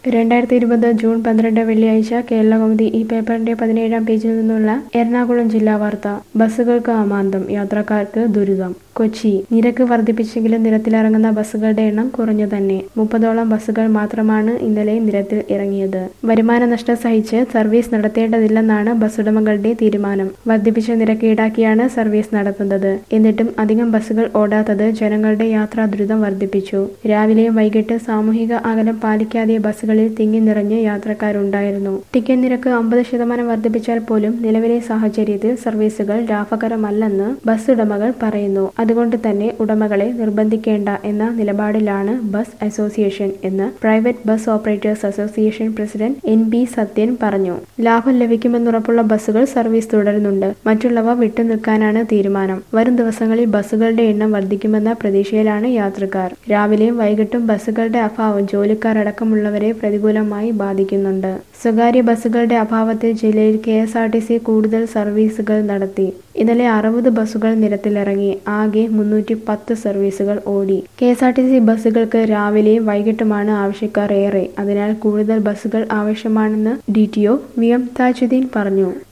രണ്ടായിരത്തി ഇരുപത് ജൂൺ പന്ത്രണ്ട് വെള്ളിയാഴ്ച കേരളകൗമുദി ഈ പേപ്പറിന്റെ പതിനേഴാം പേജിൽ നിന്നുള്ള എറണാകുളം ജില്ലാ വാർത്ത ബസ്സുകൾക്ക് അമാന്തം യാത്രക്കാർക്ക് ദുരിതം കൊച്ചി നിരക്ക് വർദ്ധിപ്പിച്ചെങ്കിലും നിരത്തിലിറങ്ങുന്ന ബസ്സുകളുടെ എണ്ണം കുറഞ്ഞു തന്നെ മുപ്പതോളം ബസ്സുകൾ മാത്രമാണ് ഇന്നലെ നിരത്തിൽ ഇറങ്ങിയത് വരുമാന നഷ്ടം സഹിച്ച് സർവീസ് നടത്തേണ്ടതില്ലെന്നാണ് ബസ് ഉടമകളുടെ തീരുമാനം വർദ്ധിപ്പിച്ച നിരക്ക് ഈടാക്കിയാണ് സർവീസ് നടത്തുന്നത് എന്നിട്ടും അധികം ബസ്സുകൾ ഓടാത്തത് ജനങ്ങളുടെ യാത്രാ ദുരിതം വർദ്ധിപ്പിച്ചു രാവിലെയും വൈകിട്ട് സാമൂഹിക അകലം പാലിക്കാതെ ബസ്സുകളിൽ തിങ്ങി നിറഞ്ഞ് യാത്രക്കാരുണ്ടായിരുന്നു ടിക്കറ്റ് നിരക്ക് അമ്പത് ശതമാനം വർദ്ധിപ്പിച്ചാൽ പോലും നിലവിലെ സാഹചര്യത്തിൽ സർവീസുകൾ ലാഭകരമല്ലെന്ന് ബസ് ഉടമകൾ പറയുന്നു അതുകൊണ്ട് തന്നെ ഉടമകളെ നിർബന്ധിക്കേണ്ട എന്ന നിലപാടിലാണ് ബസ് അസോസിയേഷൻ എന്ന് private bus operators association president N B Sathyan പറഞ്ഞു ലാഭം ലഭിക്കുമെന്നുറപ്പുള്ള ബസ്സുകൾ സർവീസ് തുടരുന്നുണ്ട് മറ്റുള്ളവ വിട്ടുനിൽക്കാനാണ് തീരുമാനം വരും ദിവസങ്ങളിൽ ബസ്സുകളുടെ എണ്ണം വർദ്ധിക്കുമെന്ന പ്രതീക്ഷയിലാണ് യാത്രക്കാർ രാവിലെയും വൈകിട്ടും ബസ്സുകളുടെ അഭാവം ജോലിക്കാർ അടക്കമുള്ളവരെ പ്രതികൂലമായി ബാധിക്കുന്നുണ്ട് സ്വകാര്യ ബസ്സുകളുടെ അഭാവത്തിൽ ജില്ലയിൽ K S R T C കൂടുതൽ സർവീസുകൾ നടത്തി ഇന്നലെ അറുപത് ബസ്സുകൾ നിരത്തിലിറങ്ങി ആകെ മുന്നൂറ്റി പത്ത് സർവീസുകൾ ഓടി K S R T C ബസ്സുകൾക്ക് രാവിലെയും വൈകിട്ടുമാണ് ആവശ്യക്കാർ ഏറെ അതിനാൽ കൂടുതൽ ബസ്സുകൾ ആവശ്യമാണെന്ന് D T O V M Thajudheen പറഞ്ഞു